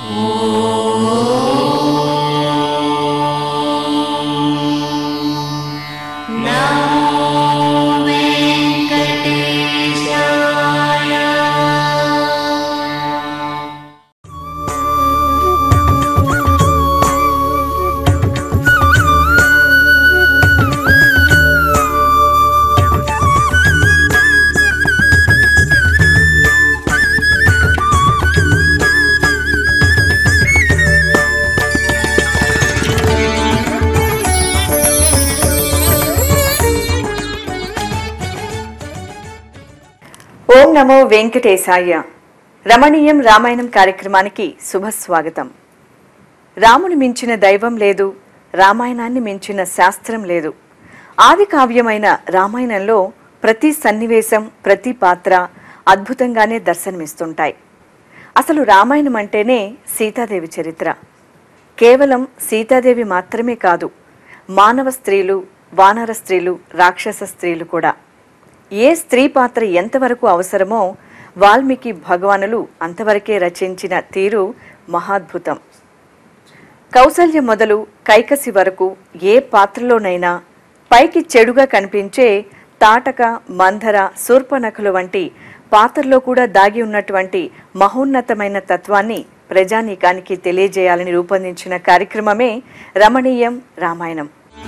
ఓం నమో వెంకటేశాయ రమణీయం రామాయణం కార్యక్రమానికి శుభస్వాగతం రాముని మించిన దైవం లేదు రామాయణాన్ని మించిన శాస్త్రం లేదు ఆది కావ్యమైన రామాయణంలో ప్రతి సన్నివేశం ప్రతి పాత్ర అద్భుతంగానే దర్శనమిస్తుంటాయి అసలు రామాయణం అంటేనే సీతాదేవి చరిత్ర కేవలం సీతాదేవి మాత్రమే కాదు మానవ స్త్రీలు వానర స్త్రీలు రాక్షస స్త్రీలు కూడా ఏ స్త్రీ పాత్ర ఎంతవరకు అవసరమో వాల్మీకి భగవానులు అంతవరకే రచించిన తీరు మహాద్భుతం కౌసల్య మొదలు కైకసి వరకు ఏ పాత్రలోనైనా పైకి చెడుగా కనిపించే తాటక మంధర శూర్పనఖలు వంటి పాత్రలో కూడా దాగి ఉన్నటువంటి మహోన్నతమైన తత్వాన్ని ప్రజానీకానికి తెలియజేయాలని రూపొందించిన కార్యక్రమమే రమణీయం రామాయణం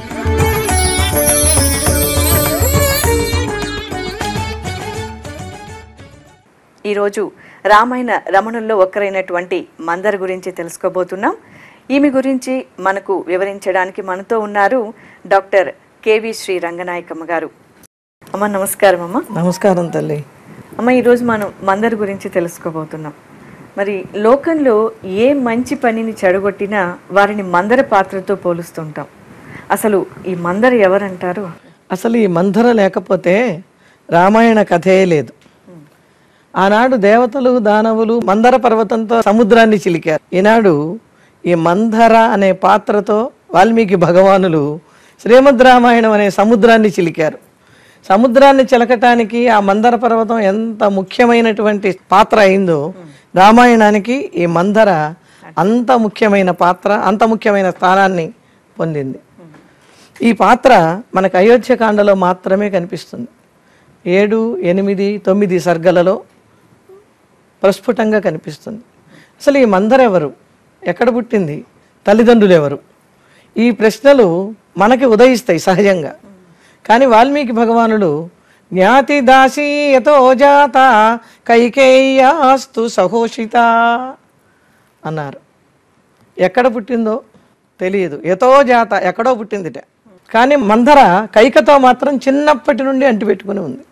ఈరోజు రామాయణ రమణుల్లో ఒకరైనటువంటి మందర్ గురించి తెలుసుకోబోతున్నాం ఈమె గురించి మనకు వివరించడానికి మనతో ఉన్నారు డాక్టర్ కేవి శ్రీ రంగనాయకమ్మ గారు అమ్మ నమస్కారం అమ్మ నమస్కారం తల్లి అమ్మ ఈరోజు మనం మందర్ గురించి తెలుసుకోబోతున్నాం మరి లోకంలో ఏ మంచి పనిని చెడగొట్టినా వారిని మందర పాత్రతో పోలుస్తుంటాం అసలు ఈ మందర ఎవరంటారు అసలు ఈ మంధర లేకపోతే రామాయణ కథే లేదు ఆనాడు దేవతలు దానవులు మందర పర్వతంతో సముద్రాన్ని చిలికారు ఈనాడు ఈ మంధర అనే పాత్రతో వాల్మీకి భగవానులు శ్రీమద్ రామాయణం అనే సముద్రాన్ని చిలికారు సముద్రాన్ని చిలకటానికి ఆ మందర పర్వతం ఎంత ముఖ్యమైనటువంటి పాత్ర అయిందో రామాయణానికి ఈ మందర అంత ముఖ్యమైన పాత్ర అంత ముఖ్యమైన స్థానాన్ని పొందింది ఈ పాత్ర మనకు అయోధ్యకాండలో మాత్రమే కనిపిస్తుంది ఏడు ఎనిమిది తొమ్మిది సర్గలలో ప్రస్ఫుటంగా కనిపిస్తుంది అసలు ఈ మందర ఎవరు ఎక్కడ పుట్టింది తల్లిదండ్రులు ఎవరు ఈ ప్రశ్నలు మనకి ఉదయిస్తాయి సహజంగా కానీ వాల్మీకి భగవానుడు జ్ఞాతి దాసీ యతో జాత కైకేయాస్తు సహోషిత అన్నారు ఎక్కడ పుట్టిందో తెలియదు ఎతో జాత ఎక్కడో పుట్టిందిట కానీ మందర కైకతో మాత్రం చిన్నప్పటి నుండి అంటిపెట్టుకుని ఉంది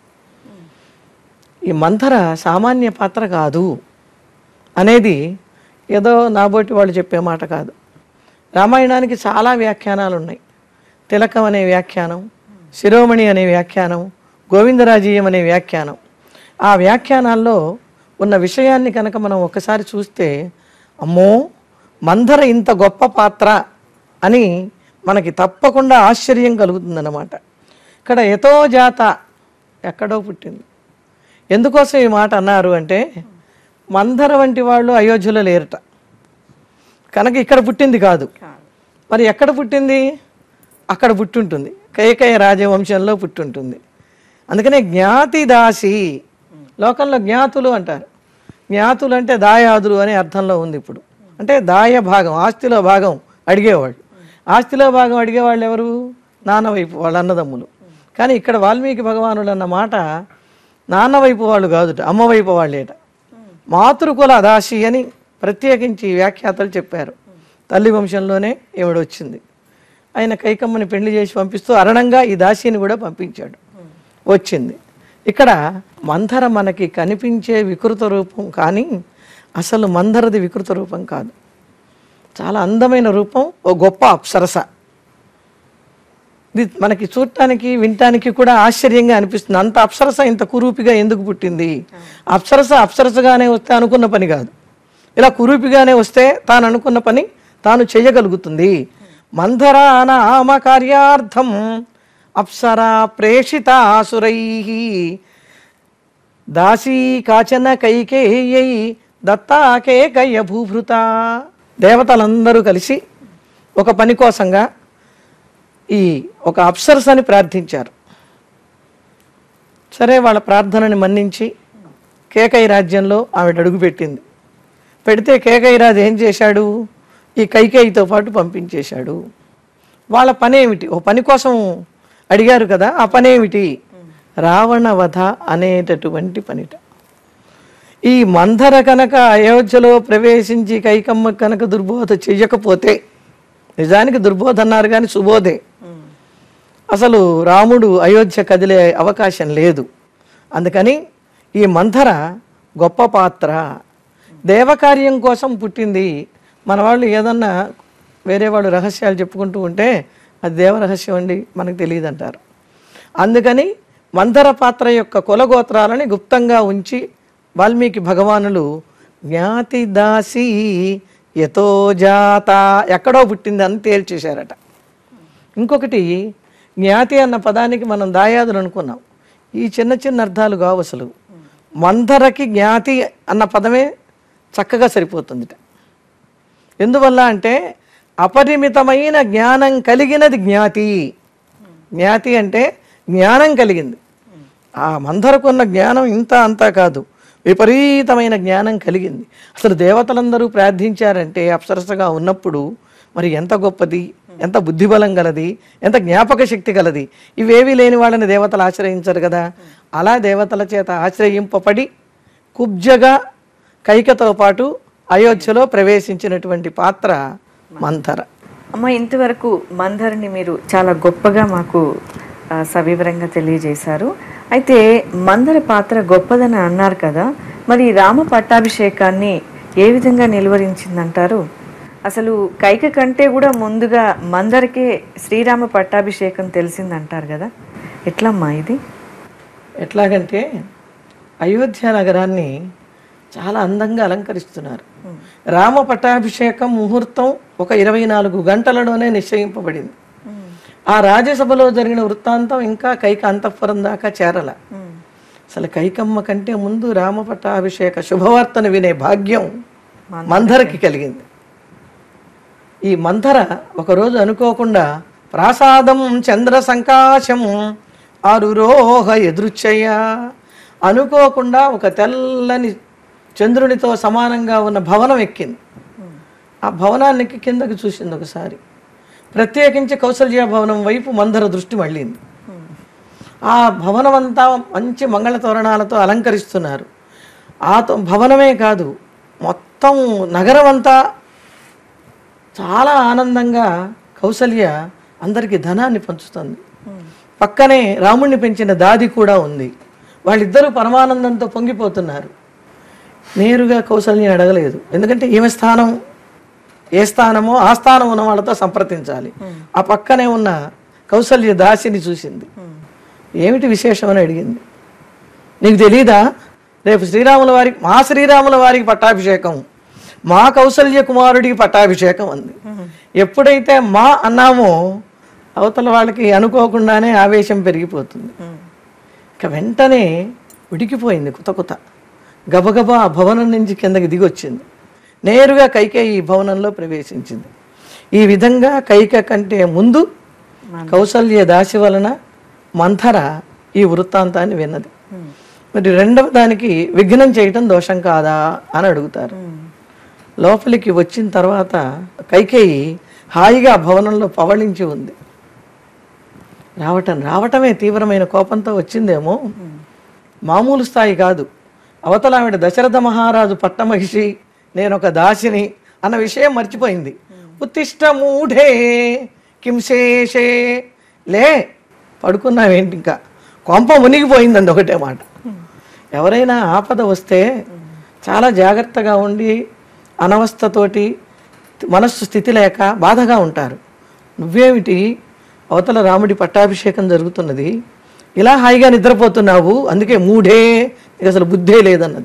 ఈ మంథర సామాన్య పాత్ర కాదు అనేది ఏదో నాబోటి వాళ్ళు చెప్పే మాట కాదు రామాయణానికి చాలా వ్యాఖ్యానాలు ఉన్నాయి తిలకం అనే వ్యాఖ్యానం శిరోమణి అనే వ్యాఖ్యానం గోవిందరాజీయం అనే వ్యాఖ్యానం ఆ వ్యాఖ్యానాల్లో ఉన్న విషయాన్ని కనుక మనం ఒకసారి చూస్తే అమ్మో మందర ఇంత గొప్ప పాత్ర అని మనకి తప్పకుండా ఆశ్చర్యం కలుగుతుందన్నమాట ఇక్కడ ఎతో జాత ఎక్కడో పుట్టింది ఎందుకోసం ఈ మాట అన్నారు అంటే మందర వంటి వాళ్ళు అయోధ్యలో లేరట కనుక ఇక్కడ పుట్టింది కాదు మరి ఎక్కడ పుట్టింది అక్కడ పుట్టుంటుంది కైకయ రాజవంశంలో పుట్టుంటుంది అందుకనే జ్ఞాతి దాసి లోకంలో జ్ఞాతులు అంటారు జ్ఞాతులు అంటే దాయాదులు అనే అర్థంలో ఉంది ఇప్పుడు అంటే దాయ భాగం ఆస్తిలో భాగం అడిగేవాళ్ళు ఆస్తిలో భాగం అడిగేవాళ్ళు ఎవరు నాన్న వైపు వాళ్ళ అన్నదమ్ములు కానీ ఇక్కడ వాల్మీకి భగవానుడు అన్న మాట నాన్న వైపు వాళ్ళు కాదుట అమ్మ వైపు వాళ్ళేట మాతృకుల దాసి అని ప్రత్యేకించి వ్యాఖ్యాతలు చెప్పారు తల్లి వంశంలోనే ఈవిడ వచ్చింది ఆయన కైకమ్మని పెళ్లి చేసి పంపిస్తూ అరణంగా ఈ దాసిని కూడా పంపించాడు వచ్చింది ఇక్కడ మందర మనకి కనిపించే వికృత రూపం కానీ అసలు మందరది వికృత రూపం కాదు చాలా అందమైన రూపం ఓ గొప్ప అప్సరస ఇది మనకి చూడటానికి వినటానికి కూడా ఆశ్చర్యంగా అనిపిస్తుంది అంత అప్సరస ఇంత కురూపిగా ఎందుకు పుట్టింది అప్సరస అప్సరసగానే వస్తే అనుకున్న పని కాదు ఇలా కురూపిగానే వస్తే తాను అనుకున్న పని తాను చేయగలుగుతుంది మందర నామ కార్యార్థం అప్సరా ప్రేషితాసురై దాసీ కాచన కైకేయ్యై దత్తాకేకయ్య భూభృత దేవతలందరూ కలిసి ఒక పని కోసంగా ఈ ఒక అప్సరస్ అని ప్రార్థించారు సరే వాళ్ళ ప్రార్థనని మన్నించి కేకై రాజ్యంలో ఆవిడ అడుగుపెట్టింది పెడితే కేకై రాజు ఏం చేశాడు ఈ కైకేయితో పాటు పంపించేశాడు వాళ్ళ పనేమిటి ఓ పని కోసం అడిగారు కదా ఆ పనేమిటి రావణ వధ అనేటటువంటి పనిట ఈ మందర కనుక అయోధ్యలో ప్రవేశించి కైకమ్మ కనుక దుర్బోధ చెయ్యకపోతే నిజానికి దుర్బోధ అన్నారు కానీ సుబోధే అసలు రాముడు అయోధ్య కదిలే అవకాశం లేదు అందుకని ఈ మంథర గొప్ప పాత్ర దేవకార్యం కోసం పుట్టింది మన వాళ్ళు ఏదన్నా వేరే వాళ్ళు రహస్యాలు చెప్పుకుంటూ ఉంటే అది దేవ రహస్యం అండి మనకు తెలియదు అంటారు అందుకని మందర పాత్ర యొక్క కులగోత్రాలని గుప్తంగా ఉంచి వాల్మీకి భగవానులు జ్ఞాతి దాసి యతో జాత ఎక్కడో పుట్టింది అని తేల్చేశారట ఇంకొకటి జ్ఞాతి అన్న పదానికి మనం దాయాదులు అనుకున్నాం ఈ చిన్న చిన్న అర్థాలు కావు అసలు మందరకి జ్ఞాతి అన్న పదమే చక్కగా సరిపోతుందిట ఎందువల్ల అంటే అపరిమితమైన జ్ఞానం కలిగినది జ్ఞాతి జ్ఞాతి అంటే జ్ఞానం కలిగింది ఆ మందరకున్న జ్ఞానం ఇంత అంతా కాదు విపరీతమైన జ్ఞానం కలిగింది అసలు దేవతలందరూ ప్రార్థించారంటే అప్సరసగా ఉన్నప్పుడు మరి ఎంత గొప్పది ఎంత బుద్ధిబలం గలది ఎంత జ్ఞాపక శక్తి గలది ఇవేవి లేని వాళ్ళని దేవతలు ఆశ్రయించరు కదా అలా దేవతల చేత ఆశ్రయింపబడి కుబ్జగా కైకతో పాటు అయోధ్యలో ప్రవేశించినటువంటి పాత్ర మంథర అమ్మ ఇంతవరకు మందరిని మీరు చాలా గొప్పగా మాకు ఆ, సవివరంగా తెలియజేశారు అయితే మందర పాత్ర గొప్పదని అన్నారు కదా మరి రామ పట్టాభిషేకాన్ని ఏ విధంగా నిలువరించిందంటారు అసలు కైక కంటే కూడా ముందుగా మందరికే శ్రీరామ పట్టాభిషేకం తెలిసిందంటారు కదా ఎట్లమ్మా ఇది ఎట్లాగంటే అయోధ్య నగరాన్ని చాలా అందంగా అలంకరిస్తున్నారు రామ పట్టాభిషేకం ముహూర్తం ఒక ఇరవై నాలుగు గంటలలోనే నిశ్చయింపబడింది ఆ రాజ్యసభలో జరిగిన వృత్తాంతం ఇంకా కైక అంతఃపురం దాకా చేరల అసలు కైకమ్మ కంటే ముందు రామ పట్టాభిషేక శుభవార్తను వినే భాగ్యం మందరకి కలిగింది ఈ మంథర ఒకరోజు అనుకోకుండా ప్రాసాదం చంద్ర సంకాశం ఆరురోహ ఎదురుచ్చయ్య అనుకోకుండా ఒక తెల్లని చంద్రునితో సమానంగా ఉన్న భవనం ఎక్కింది ఆ భవనాన్ని ఎక్కి కిందకి చూసింది ఒకసారి ప్రత్యేకించి కౌసల్య భవనం వైపు మందర దృష్టి మళ్ళింది ఆ భవనం అంతా మంచి మంగళ తోరణాలతో అలంకరిస్తున్నారు ఆ తో- భవనమే కాదు మొత్తం నగరం అంతా చాలా ఆనందంగా కౌసల్య అందరికీ ధనాన్ని పంచుతుంది పక్కనే రాముణ్ణి పెంచిన దాది కూడా ఉంది వాళ్ళిద్దరూ పరమానందంతో పొంగిపోతున్నారు నేరుగా కౌసల్యని అడగలేదు ఎందుకంటే ఈమె స్థానం ఏ స్థానమో ఆ స్థానం ఉన్న వాళ్ళతో సంప్రదించాలి ఆ పక్కనే ఉన్న కౌసల్య దాసిని చూసింది ఏమిటి విశేషం అని అడిగింది నీకు తెలీదా రేపు శ్రీరాముల వారికి మా శ్రీరాముల వారికి పట్టాభిషేకం మా కౌసల్య కుమారుడికి పట్టాభిషేకం అంది ఎప్పుడైతే మా అన్నామో అవతల వాళ్ళకి అనుకోకుండానే ఆవేశం పెరిగిపోతుంది ఇక వెంటనే ఉడికిపోయింది కుత కుత గబగబా ఆ భవనం నుంచి కిందకి దిగొచ్చింది నేరుగా కైకేయి ఈ భవనంలో ప్రవేశించింది ఈ విధంగా కైక కంటే ముందు కౌసల్య దాసి వలన మంథర ఈ వృత్తాంతాన్ని విన్నది మరి రెండవ దానికి విఘ్నం చేయటం దోషం కాదా అని అడుగుతారు లోపలికి వచ్చిన తర్వాత కైకేయి హాయిగా ఆ భవనంలో పవళించి ఉంది రావటం రావటమే తీవ్రమైన కోపంతో వచ్చిందేమో మామూలు స్థాయి కాదు అవతల ఆవిడ దశరథ మహారాజు పట్టమహిషి నేను ఒక దాసిని అన్న విషయం మర్చిపోయింది ఉత్తిష్ట మూఢే కింశేషే లే పడుకున్నావేంటి ఇంకా కొంప మునిగిపోయిందండి ఒకటే మాట ఎవరైనా ఆపద వస్తే చాలా జాగ్రత్తగా ఉండి అనవస్థతోటి మనస్సు స్థితి లేక బాధగా ఉంటారు నువ్వేమిటి అవతల రాముడి పట్టాభిషేకం జరుగుతున్నది ఇలా హాయిగా నిద్రపోతున్నావు అందుకే మూఢే నీకు అసలు బుద్ధే లేదన్నది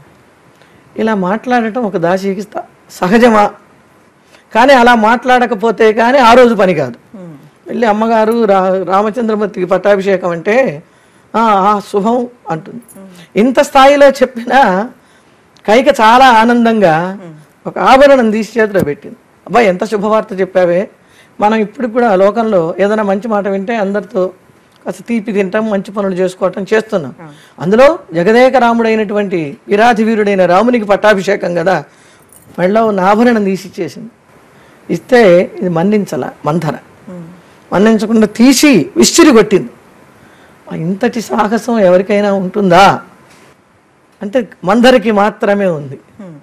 ఇలా మాట్లాడటం ఒక దాసికి స- సహజమా కానీ అలా మాట్లాడకపోతే కానీ ఆ రోజు పని కాదు వెళ్ళి అమ్మగారు రా రామచంద్రమూర్తికి పట్టాభిషేకం అంటే "ఆ, ఆ, శుభం అంటుంది ఇంత స్థాయిలో చెప్పినా కైక చాలా ఆనందంగా ఒక ఆభరణం తీసి చేతిలో పెట్టింది అబ్బా ఎంత శుభవార్త చెప్పావే మనం ఇప్పుడు కూడా లోకంలో ఏదైనా మంచి మాట వింటే అందరితో కాస్త తీపి తింటాం మంచి పనులు చేసుకోవటం చేస్తున్నాం అందులో జగదేక రాముడైనటువంటి విరాధి వీరుడైన రామునికి పట్టాభిషేకం కదా మెళ్ళలో ఉన్న ఆభరణం తీసి ఇచ్చేసింది ఇస్తే ఇది మన్నించల మంథర మన్నించకుండా తీసి విసిరి కొట్టింది ఆ ఇంతటి సాహసం ఎవరికైనా ఉంటుందా అంటే మందరికి మాత్రమే ఉంది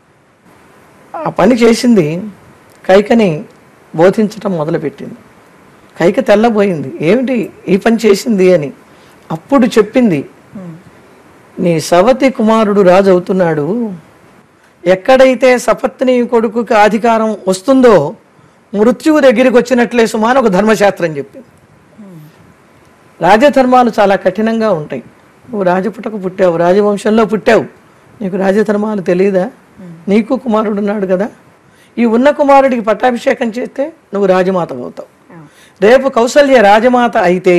ఆ పని చేసింది కైకని బోధించటం మొదలుపెట్టింది కైక తెల్లబోయింది ఏమిటి ఈ పని చేసింది అని అప్పుడు చెప్పింది నీ సవతి కుమారుడు రాజు అవుతున్నాడు ఎక్కడైతే సపత్ని కొడుకుకి అధికారం వస్తుందో మృత్యువు దగ్గరికి వచ్చినట్లే సుమాను ఒక ధర్మశాస్త్రం చెప్పింది రాజధర్మాలు చాలా కఠినంగా ఉంటాయి నువ్వు రాజపుటకు పుట్టావు రాజవంశంలో పుట్టావు నీకు రాజధర్మాలు తెలియదా నీకు కుమారుడు ఉన్నాడు కదా ఈ ఉన్న కుమారుడికి పట్టాభిషేకం చేస్తే నువ్వు రాజమాత అవుతావు రేపు కౌసల్య రాజమాత అయితే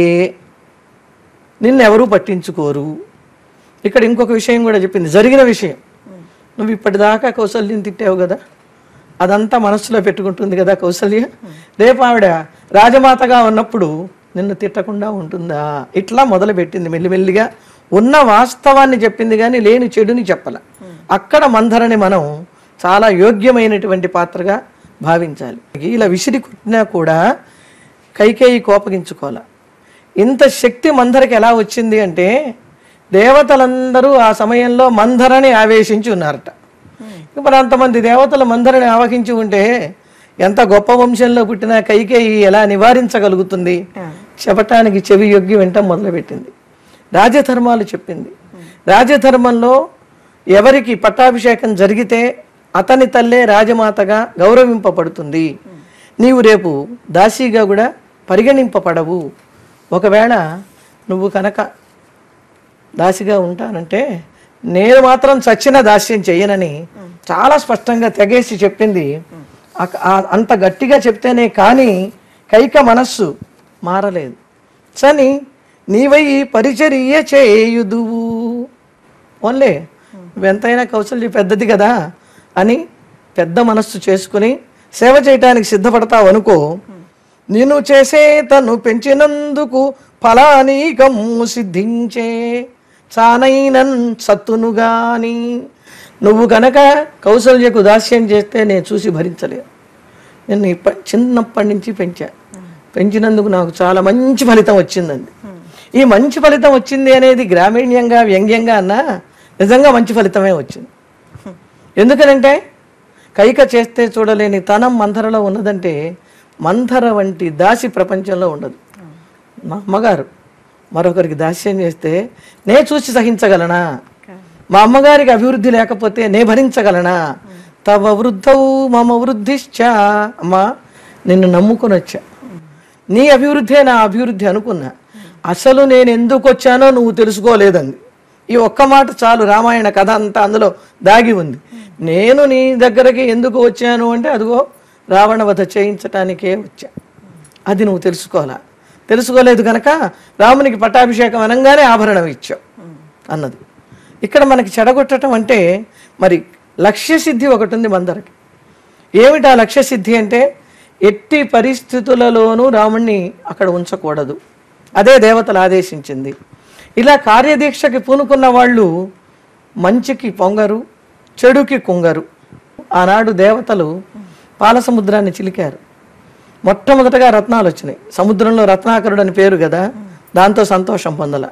నిన్నెవరూ పట్టించుకోరు ఇక్కడ ఇంకొక విషయం కూడా చెప్పింది జరిగిన విషయం నువ్వు ఇప్పటిదాకా కౌసల్యం తిట్టావు కదా అదంతా మనస్సులో పెట్టుకుంటుంది కదా కౌసల్య రేపు ఆవిడ రాజమాతగా ఉన్నప్పుడు నిన్ను తిట్టకుండా ఉంటుందా ఇట్లా మొదలు పెట్టింది మెల్లిమెల్లిగా ఉన్న వాస్తవాన్ని చెప్పింది కానీ లేని చెడుని చెప్పల అక్కడ మందరని మనం చాలా యోగ్యమైనటువంటి పాత్రగా భావించాలి ఇలా విసిరి కొట్టినా కూడా కైకేయి కోపగించుకోవాలి ఇంత శక్తి మందరికి ఎలా వచ్చింది అంటే దేవతలందరూ ఆ సమయంలో మందరని ఆవేశించి ఉన్నారట మరి అంతమంది దేవతలు మందరని ఆవహించి ఉంటే ఎంత గొప్ప వంశంలో పుట్టిన కైకేయి ఎలా నివారించగలుగుతుంది చెప్పటానికి చెవి యొగ్గి వెంట మొదలుపెట్టింది రాజధర్మాలు చెప్పింది రాజధర్మంలో ఎవరికి పట్టాభిషేకం జరిగితే అతని తల్లే రాజమాతగా గౌరవింపబడుతుంది నీవు రేపు దాసీగా కూడా పరిగణింపబడవు ఒకవేళ నువ్వు కనుక దాసిగా ఉంటానంటే నేను మాత్రం చచ్చిన దాస్యం చెయ్యనని చాలా స్పష్టంగా తెగేసి చెప్పింది ఆ- ఆ- అంత గట్టిగా చెప్తేనే కానీ కైక మనస్సు మారలేదు సని నీవై పరిచర్య చేయుదువు ఓన్లే నువ్వెంతైనా కౌశల్య పెద్దది కదా అని పెద్ద మనస్సు చేసుకుని సేవ చేయటానికి సిద్ధపడతావు అనుకో నేను చేసే తను పెంచినందుకు ఫలానీకము సిద్ధించే చానైనన్ సత్తునుగాని నువ్వు గనక కౌశల్యకు దాస్యం చేస్తే నేను చూసి భరించలేదు నేను ఇప్ప చిన్నప్పటి నుంచి పెంచా పెంచినందుకు నాకు చాలా మంచి ఫలితం వచ్చిందండి ఈ మంచి ఫలితం వచ్చింది అనేది గ్రామీణ్యంగా వ్యంగ్యంగా అన్నా నిజంగా మంచి ఫలితమే వచ్చింది ఎందుకనంటే కైక చేస్తే చూడలేని తనం మంథరలో ఉన్నదంటే మంథర వంటి దాసి ప్రపంచంలో ఉండదు మా అమ్మగారు మరొకరికి దాస్యం చేస్తే నే చూసి సహించగలనా మా అమ్మగారికి అభివృద్ధి లేకపోతే నే భరించగలనా తవ వృద్ధవు మమ వృద్ధిశ్చ అమ్మా నిన్ను నమ్ముకొని వచ్చా నీ అభివృద్ధే నా అభివృద్ధి అనుకున్నా అసలు నేను ఎందుకు వచ్చానో నువ్వు తెలుసుకోలేదండి ఈ ఒక్క మాట చాలు రామాయణ కథ అంతా అందులో దాగి ఉంది నేను నీ దగ్గరకి ఎందుకు వచ్చాను అంటే అదిగో రావణ వధ చేయించటానికే వచ్చా అది నువ్వు తెలుసుకోవాలా తెలుసుకోలేదు కనుక రామునికి పట్టాభిషేకం అనగానే ఆభరణం ఇచ్చావు అన్నది ఇక్కడ మనకి చెడగొట్టడం అంటే మరి లక్ష్య సిద్ధి ఒకటి ఉంది మందరికి ఏమిటి ఆ లక్ష్య సిద్ధి అంటే ఎట్టి పరిస్థితులలోనూ రాముణ్ణి అక్కడ ఉంచకూడదు అదే దేవతలు ఆదేశించింది ఇలా కార్యదీక్షకి పూనుకున్న వాళ్ళు మంచికి పొంగరు చెడుకి కుంగరు ఆనాడు దేవతలు పాల సముద్రాన్ని చిలికారు మొట్టమొదటగా రత్నాలు వచ్చినాయి సముద్రంలో రత్నాకరుడు అని పేరు కదా దాంతో సంతోషం పొందల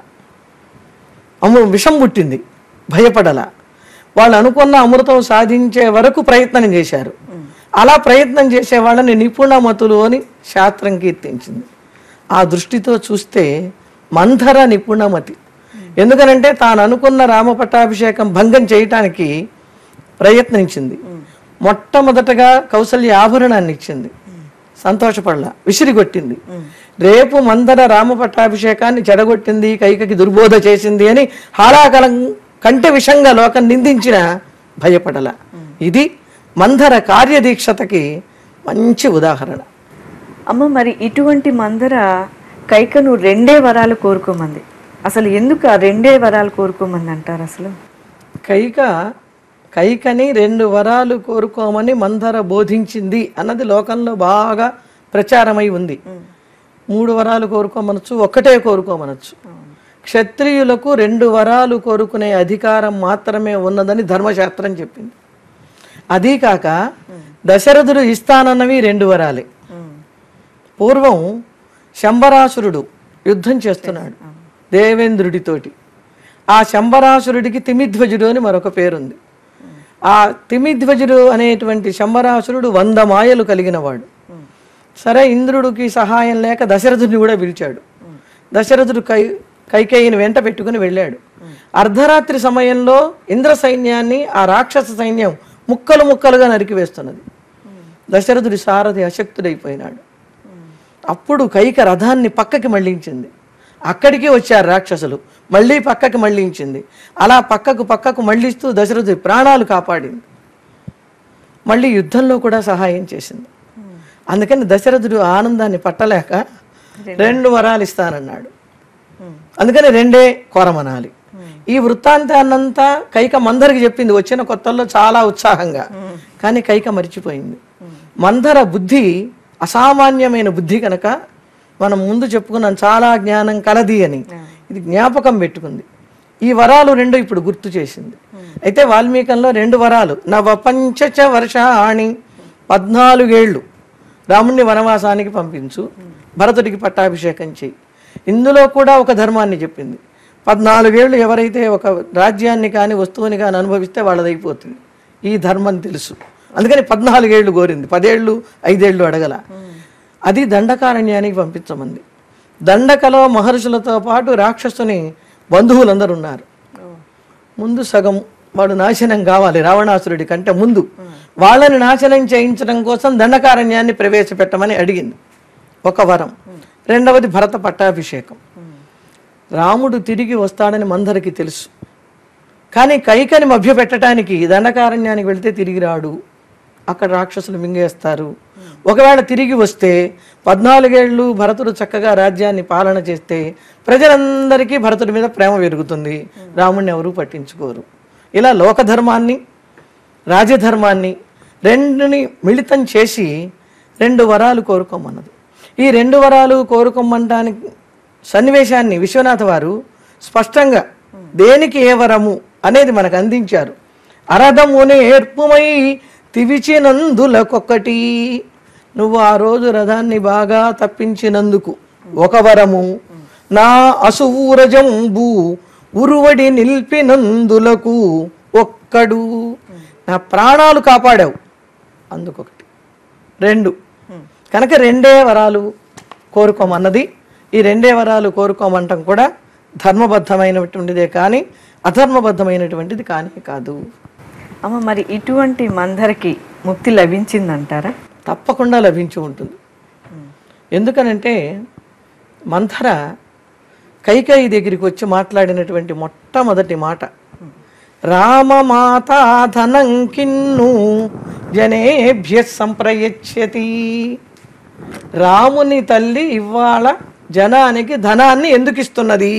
అము విషం పుట్టింది భయపడల వాళ్ళు అనుకున్న అమృతం సాధించే వరకు ప్రయత్నం చేశారు అలా ప్రయత్నం చేసే వాళ్ళని నిపుణమతులు అని శాస్త్రం కీర్తించింది ఆ దృష్టితో చూస్తే మంథర నిపుణమతి ఎందుకనంటే తాను అనుకున్న రామ పట్టాభిషేకం భంగం చేయటానికి ప్రయత్నించింది మొట్టమొదటగా కౌసల్య ఆభరణాన్ని ఇచ్చింది సంతోషపడలా విసిరిగొట్టింది రేపు మందర రామ పట్టాభిషేకాన్ని చెడగొట్టింది కైకకి దుర్బోధ చేసింది అని హాలాకలం కంటే విషంగా లోకం నిందించిన భయపడల ఇది మందర కార్యదీక్షతకి మంచి ఉదాహరణ అమ్మ మరి ఇటువంటి మందర కైకను రెండే వరాలు కోరుకోమంది అసలు ఎందుకు ఆ రెండే వరాలు కోరుకోమంది అంటారు అసలు కైక కైకని రెండు వరాలు కోరుకోమని మందర బోధించింది అన్నది లోకంలో బాగా ప్రచారమై ఉంది మూడు వరాలు కోరుకోమనొచ్చు ఒక్కటే కోరుకోమనొచ్చు క్షత్రియులకు రెండు వరాలు కోరుకునే అధికారం మాత్రమే ఉన్నదని ధర్మశాస్త్రం చెప్పింది అదీ కాక దశరథుడు ఇస్తానన్నవి రెండు వరాలే పూర్వం శంబరాసురుడు యుద్ధం చేస్తున్నాడు దేవేంద్రుడితోటి ఆ శంబరాసురుడికి తిమిధ్వజుడు అని మరొక పేరుంది ఆ తిమిధ్వజుడు అనేటువంటి శంబరాసురుడు వంద మాయలు కలిగినవాడు సరే ఇంద్రుడికి సహాయం లేక దశరథుడిని కూడా పిలిచాడు దశరథుడు కై కైకేయిని వెంట పెట్టుకుని వెళ్ళాడు అర్ధరాత్రి సమయంలో ఇంద్ర సైన్యాన్ని ఆ రాక్షస సైన్యం ముక్కలు ముక్కలుగా నరికివేస్తున్నది దశరథుడి సారథి అశక్తుడైపోయినాడు అప్పుడు కైక రథాన్ని పక్కకి మళ్ళించింది అక్కడికి వచ్చారు రాక్షసులు మళ్ళీ పక్కకి మళ్ళించింది అలా పక్కకు పక్కకు మళ్ళిస్తూ దశరథుడి ప్రాణాలు కాపాడింది మళ్ళీ యుద్ధంలో కూడా సహాయం చేసింది అందుకని దశరథుడు ఆనందాన్ని పట్టలేక రెండు వరాలు ఇస్తానన్నాడు అందుకని రెండే కోరమనాలి ఈ వృత్తాంతాన్నంతా కైక మందరికి చెప్పింది వచ్చిన కొత్తల్లో చాలా ఉత్సాహంగా కానీ కైక మర్చిపోయింది మందర బుద్ధి అసామాన్యమైన బుద్ధి కనుక మనం ముందు చెప్పుకున్నాం చాలా జ్ఞానం కలది అని ఇది జ్ఞాపకం పెట్టుకుంది ఈ వరాలు రెండు ఇప్పుడు గుర్తు చేసింది అయితే వాల్మీకంలో రెండు వరాలు నవ పంచచ వర్షాణి పద్నాలుగేళ్ళు రాముణ్ణి వనవాసానికి పంపించు భరతుడికి పట్టాభిషేకం చేయి ఇందులో కూడా ఒక ధర్మాన్ని చెప్పింది పద్నాలుగేళ్ళు ఎవరైతే ఒక రాజ్యాన్ని కానీ వస్తువుని కానీ అనుభవిస్తే వాళ్ళదైపోతుంది ఈ ధర్మం తెలుసు అందుకని పద్నాలుగేళ్ళు కోరింది పదేళ్ళు ఐదేళ్ళు అడగల అది దండకారణ్యానికి పంపించమంది దండకలో మహర్షులతో పాటు రాక్షసుని బంధువులందరూ ఉన్నారు ముందు సగం వాడు నాశనం కావాలి రావణాసురుడి కంటే ముందు వాళ్ళని నాశనం చేయించడం కోసం దండకారణ్యాన్ని ప్రవేశపెట్టమని అడిగింది ఒక వరం రెండవది భరత పట్టాభిషేకం రాముడు తిరిగి వస్తాడని మందరికి తెలుసు కానీ కైకని మభ్యపెట్టడానికి దండకారణ్యానికి వెళితే తిరిగి రాడు అక్కడ రాక్షసులు మింగేస్తారు ఒకవేళ తిరిగి వస్తే పద్నాలుగేళ్ళు భరతుడు చక్కగా రాజ్యాన్ని పాలన చేస్తే ప్రజలందరికీ భరతుడి మీద ప్రేమ పెరుగుతుంది రాముడిని ఎవరూ పట్టించుకోరు ఇలా లోకధర్మాన్ని రాజధర్మాన్ని రెండుని మిళితం చేసి రెండు వరాలు కోరుకోమన్నది ఈ రెండు వరాలు కోరుకోమంటానికి సన్నివేశాన్ని విశ్వనాథ వారు స్పష్టంగా దేనికి ఏ వరము అనేది మనకు అందించారు అరదమునే ఏర్పుమై తివిచినందులకొక్కటి నువ్వు ఆ రోజు రథాన్ని బాగా తప్పించినందుకు ఒక వరము నా అసూరజంబు ఉరువడి నిల్పినందులకు ఒక్కడు నా ప్రాణాలు కాపాడావు అందుకొకటి రెండు కనుక రెండే వరాలు కోరుకోమన్నది ఈ రెండే వరాలు కోరుకోమంటం కూడా ధర్మబద్ధమైనటువంటిదే కానీ అధర్మబద్ధమైనటువంటిది కానీ కాదు అమ్మ మరి ఇటువంటి మందరికి ముక్తి లభించిందంటారా తప్పకుండా లభించి ఉంటుంది ఎందుకనంటే మంథర కైకేయి దగ్గరికి వచ్చి మాట్లాడినటువంటి మొట్టమొదటి మాట రామమాతా ధనం కిన్ను జనేభ్య సంప్రయచ్చతి రాముని తల్లి ఇవాళ జనానికి ధనాన్ని ఎందుకు ఇస్తున్నది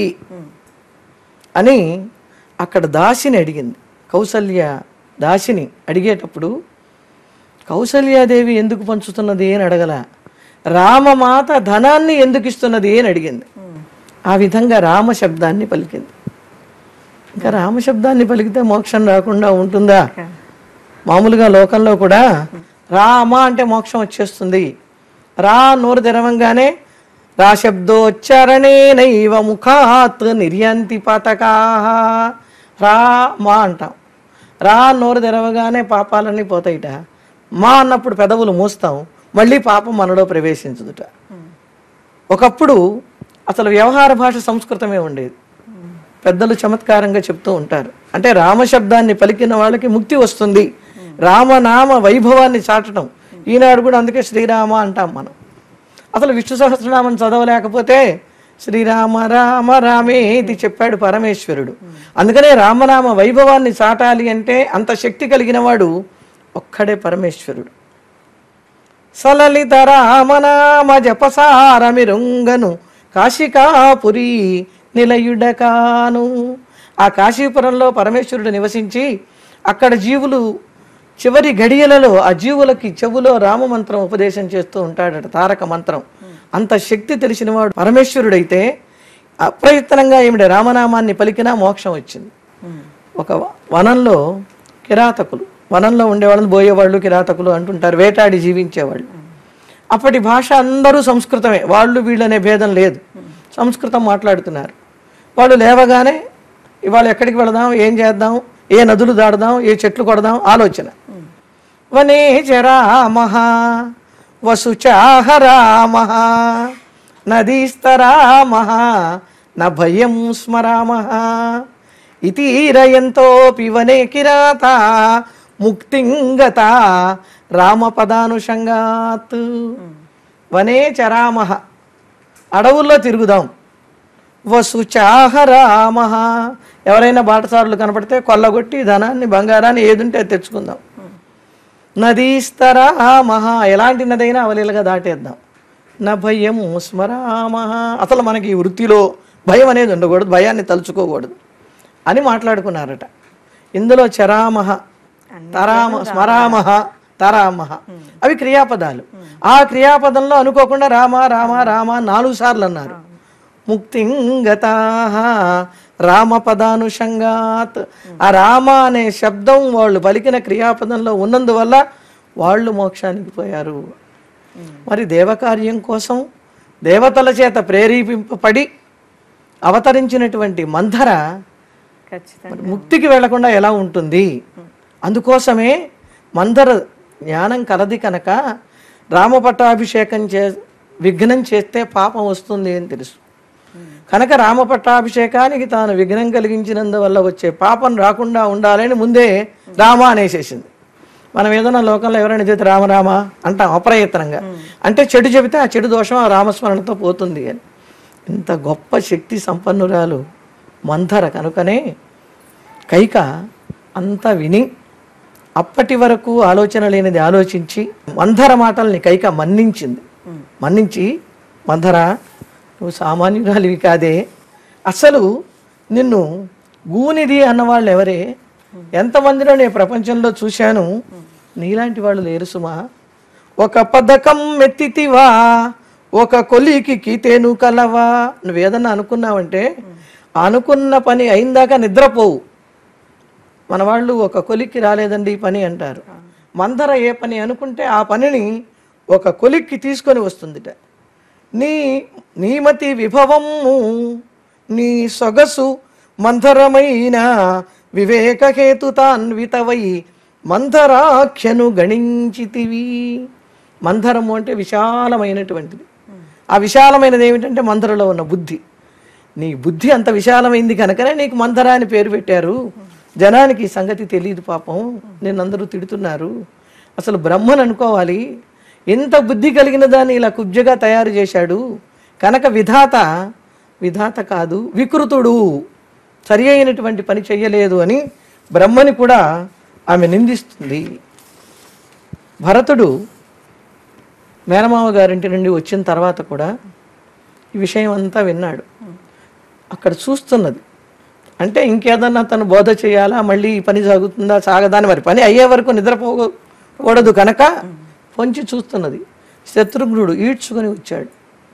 అని అక్కడ దాసిని అడిగింది కౌసల్య దాసిని అడిగేటప్పుడు కౌసల్యాదేవి ఎందుకు పంచుతున్నది అని అడగల రామమాత ధనాన్ని ఎందుకు ఇస్తున్నది అని అడిగింది ఆ విధంగా రామ శబ్దాన్ని పలికింది ఇంకా రామ శబ్దాన్ని పలికితే మోక్షం రాకుండా ఉంటుందా మామూలుగా లోకంలో కూడా రామ అంటే మోక్షం వచ్చేస్తుంది రా నోరు తెరవంగానే రా శబ్దోచ్చారణే నైవ ముఖాత్ నిర్యంతి పతకా రా మా అంటాం రా నోరు తెరవగానే పాపాలన్నీ పోతాయిట మా అన్నప్పుడు పెదవులు మూస్తాం మళ్ళీ పాపం మనలో ప్రవేశించదుట ఒకప్పుడు అసలు వ్యవహార భాష సంస్కృతమే ఉండేది పెద్దలు చమత్కారంగా చెప్తూ ఉంటారు అంటే రామశబ్దాన్ని పలికిన వాళ్ళకి ముక్తి వస్తుంది రామనామ వైభవాన్ని చాటడం ఈనాడు కూడా అందుకే శ్రీరామ అంటాం మనం అసలు విష్ణు సహస్రనామం చదవలేకపోతే శ్రీరామ రామ రామే ఇది చెప్పాడు పరమేశ్వరుడు అందుకనే రామనామ వైభవాన్ని చాటాలి అంటే అంత శక్తి కలిగిన వాడు ఒక్కడే పరమేశ్వరుడు సలలిత రామనామ జపసారమిరుంగను కాశికాపురి నిలయుడకాను ఆ కాశీపురంలో పరమేశ్వరుడు నివసించి అక్కడ జీవులు చివరి గడియలలో ఆ జీవులకి చెవులో రామమంత్రం ఉపదేశం చేస్తూ ఉంటాడట తారక మంత్రం అంత శక్తి తెలిసినవాడు పరమేశ్వరుడైతే అప్రయత్నంగా ఏమిటి రామనామాన్ని పలికినా మోక్షం వచ్చింది ఒక వనంలో కిరాతకులు వనంలో ఉండేవాళ్ళు బోయేవాళ్ళు కిరాతకులు అంటుంటారు వేటాడి జీవించేవాళ్ళు అప్పటి భాష అందరూ సంస్కృతమే వాళ్ళు వీళ్ళనే భేదం లేదు సంస్కృతం మాట్లాడుతున్నారు వాళ్ళు లేవగానే ఇవాళ ఎక్కడికి వెళదాం ఏం చేద్దాం ఏ నదులు దాడదాం ఏ చెట్లు కొడదాం ఆలోచన వనే జరామహ వసుచాహరామహ నదీస్తరామహ న భయం స్మరామహ ఇతీరయంతోపి వనే కిరాత ముక్తింగత రామపదానుషంగాత్ వనే చరామహ అడవుల్లో తిరుగుదాం వసుచాహరామ ఎవరైనా బాటసారులు కనపడితే కొల్లగొట్టి ధనాన్ని బంగారాన్ని ఏదుంటే అది తెచ్చుకుందాం నదీస్తరామహ ఎలాంటి నదైనా అవలీలగా దాటేద్దాం నా భయం స్మరామహ అసలు మనకి ఈ వృత్తిలో భయం అనేది ఉండకూడదు భయాన్ని తలుచుకోకూడదు అని మాట్లాడుకున్నారట ఇందులో చరామహ తరామ స్మరామహ తరామహ అవి క్రియాపదాలు ఆ క్రియాపదంలో అనుకోకుండా రామ రామ రామ నాలుగు సార్లు అన్నారు ముక్తింగత రామపదానుషంగాత్ ఆ రామ అనే శబ్దం వాళ్ళు పలికిన క్రియాపదంలో ఉన్నందువల్ల వాళ్ళు మోక్షానికి పోయారు మరి దేవకార్యం కోసం దేవతల చేత ప్రేరేపింపబడి అవతరించినటువంటి మంధర ఖచ్చితంగా మరి ముక్తికి వెళ్లకుండా ఎలా ఉంటుంది అందుకోసమే మందర జ్ఞానం కలది కనుక రామపట్టాభిషేకం చే విఘ్నం చేస్తే పాపం వస్తుంది అని తెలుసు కనుక రామపట్టాభిషేకానికి తాను విఘ్నం కలిగించినందువల్ల వచ్చే పాపం రాకుండా ఉండాలని ముందే రామ అనేసేసింది మనం ఏదైనా లోకంలో ఎవరైనా చెబితే రామరామ అంటాం అప్రయత్నంగా అంటే చెడు చెబితే ఆ చెడు దోషం ఆ రామస్మరణతో పోతుంది అని ఇంత గొప్ప శక్తి సంపన్నురాలు మంథర కనుకనే కైక అంతా విని అప్పటి వరకు ఆలోచన లేనిది ఆలోచించి మంధర మాటల్ని కైక మన్నించింది మన్నించి మంధర నువ్వు సామాన్యురాలివి కాదే అసలు నిన్ను గూనిది అన్నవాళ్ళు ఎవరే ఎంతమందిలో నేను ప్రపంచంలో చూశాను నీలాంటి వాళ్ళు లేరు సుమా ఒక పథకం ఎత్తితివా ఒక కొలికి కీతేను కలవా నువ్వేదన్నా అనుకున్నావంటే అనుకున్న పని అయిందాక నిద్రపోవు మన వాళ్ళు ఒక కొలిక్కి రాలేదండి ఈ పని అంటారు మందర ఏ పని అనుకుంటే ఆ పనిని ఒక కొలిక్కి తీసుకొని వస్తుందిట నీ నీమతి విభవము నీ సొగసు మందరమైన వివేకహేతుతాన్వితవై మందరాఖ్యను గణించితివి మందరము అంటే విశాలమైనటువంటిది ఆ విశాలమైనది ఏమిటంటే మందరలో ఉన్న బుద్ధి నీ బుద్ధి అంత విశాలమైంది కనుకనే నీకు మందర అని పేరు పెట్టారు జనానికి ఈ సంగతి తెలియదు పాపం నిన్నందరూ తిడుతున్నారు అసలు బ్రహ్మను అనుకోవాలి ఎంత బుద్ధి కలిగిన దాన్ని ఇలా కుబ్జగా తయారు చేశాడు కనుక విధాత విధాత కాదు వికృతుడు సరి అయినటువంటి పని చెయ్యలేదు అని బ్రహ్మని కూడా ఆమె నిందిస్తుంది భరతుడు మేనమామ గారింటి నుండి వచ్చిన తర్వాత కూడా ఈ విషయం అంతా విన్నాడు అక్కడ చూస్తున్నది అంటే ఇంకేదన్నా తను బోధ చేయాలా మళ్ళీ ఈ పని సాగుతుందా సాగదాని మరి పని అయ్యే వరకు నిద్రపోకూడదు కనుక పొంచి చూస్తున్నది శత్రుఘ్నుడు ఈడ్చుకొని వచ్చాడు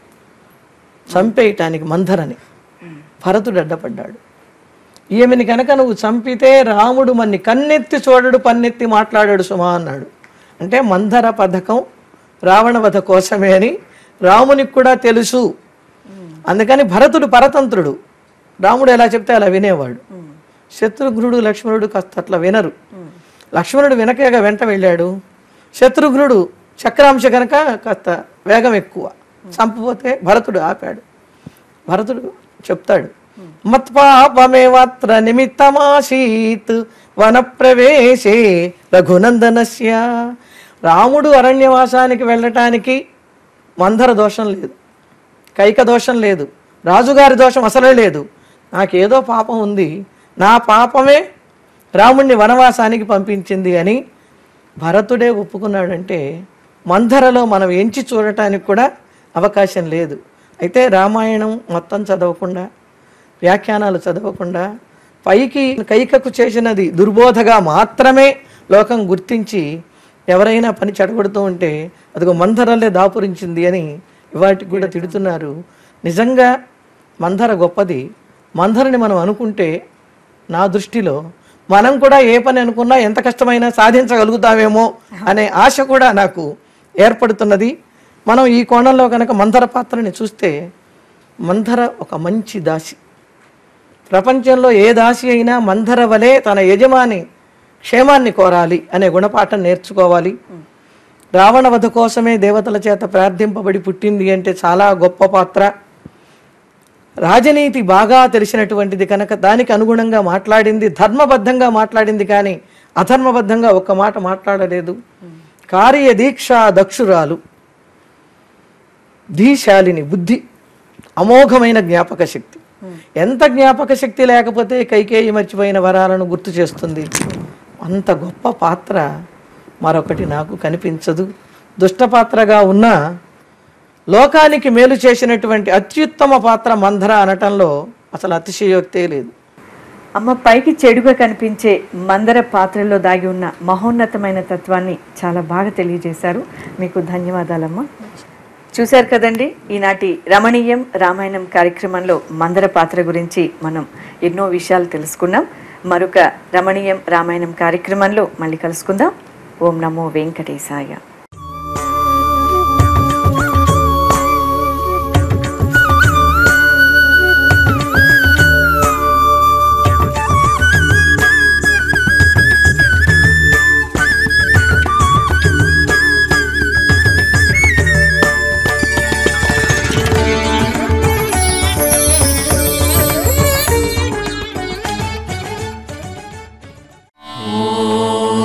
చంపేయటానికి మంధరని భరతుడు అడ్డపడ్డాడు ఈమెని కనుక నువ్వు చంపితే రాముడు మన్ని కన్నెత్తి చూడడు పన్నెత్తి మాట్లాడాడు సుమా అన్నాడు అంటే మంధర పథకం రావణ వధ కోసమే అని రామునికి కూడా తెలుసు అందుకని భరతుడు పరతంత్రుడు రాముడు ఎలా చెప్తే అలా వినేవాడు శత్రుఘ్నుడు లక్ష్మణుడు కాస్త అట్లా వినరు లక్ష్మణుడు వెనకగా వెంట వెళ్ళాడు శత్రుఘ్నుడు చక్రాంశ కనుక కాస్త వేగం ఎక్కువ చంపపోతే భరతుడు ఆపాడు భరతుడు చెప్తాడు మత్పాపమేవత్ర నిమిత్తమాసీత్ వనప్రవేశే రఘునందనస్య రాముడు అరణ్యవాసానికి వెళ్ళటానికి మందర దోషం లేదు కైక దోషం లేదు రాజుగారి దోషం అసలే లేదు నాకేదో పాపం ఉంది నా పాపమే రాముణ్ణి వనవాసానికి పంపించింది అని భరతుడే ఒప్పుకున్నాడంటే మందరలో మనం ఎంచి చూడటానికి కూడా అవకాశం లేదు అయితే రామాయణం మొత్తం చదవకుండా వ్యాఖ్యానాలు చదవకుండా పైకి కైకకు చేసినది దుర్బోధగా మాత్రమే లోకం గుర్తించి ఎవరైనా పని చెడగొడుతూ ఉంటే అదిగో మందరల్లే దాపురించింది అని వాటికి కూడా తిడుతున్నారు నిజంగా మందర గొప్పది మందరని మనం అనుకుంటే నా దృష్టిలో మనం కూడా ఏ పని అనుకున్నా ఎంత కష్టమైనా సాధించగలుగుతామేమో అనే ఆశ కూడా నాకు ఏర్పడుతున్నది మనం ఈ కోణంలో కనుక మందర పాత్రని చూస్తే మందర ఒక మంచి దాసి ప్రపంచంలో ఏ దాసి అయినా మందర వలె తన యజమాని క్షేమాన్ని కోరాలి అనే గుణపాఠం నేర్చుకోవాలి రావణ వధ కోసమే దేవతల చేత ప్రార్థింపబడి పుట్టింది అంటే చాలా గొప్ప పాత్ర రాజనీతి బాగా తెలిసినటువంటిది కనుక దానికి అనుగుణంగా మాట్లాడింది ధర్మబద్ధంగా మాట్లాడింది కానీ అధర్మబద్ధంగా ఒక్క మాట మాట్లాడలేదు కార్య దీక్ష దక్షురాలు ధీశాలిని బుద్ధి అమోఘమైన జ్ఞాపక శక్తి ఎంత జ్ఞాపక శక్తి లేకపోతే కైకేయి మర్చిపోయిన వరాలను గుర్తు చేస్తుంది అంత గొప్ప పాత్ర మరొకటి నాకు కనిపించదు దుష్ట పాత్రగా ఉన్న లోకానికి మేలు చేసినటువంటి అత్యుత్తమ పాత్ర మంధర అనటంలో అసలు అతిశయోక్తే లేదు అమ్మ పైకి చెడుగా కనిపించే మందర పాత్రలో దాగి ఉన్న మహోన్నతమైన తత్వాన్ని చాలా బాగా తెలియజేశారు మీకు ధన్యవాదాలమ్మా చూశారు కదండి ఈనాటి రమణీయం రామాయణం కార్యక్రమంలో మందర పాత్ర గురించి మనం ఎన్నో విషయాలు తెలుసుకున్నాం మరొక రమణీయం రామాయణం కార్యక్రమంలో మళ్ళీ కలుసుకుందాం ఓం నమో వెంకటేశాయ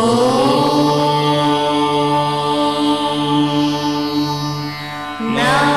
Now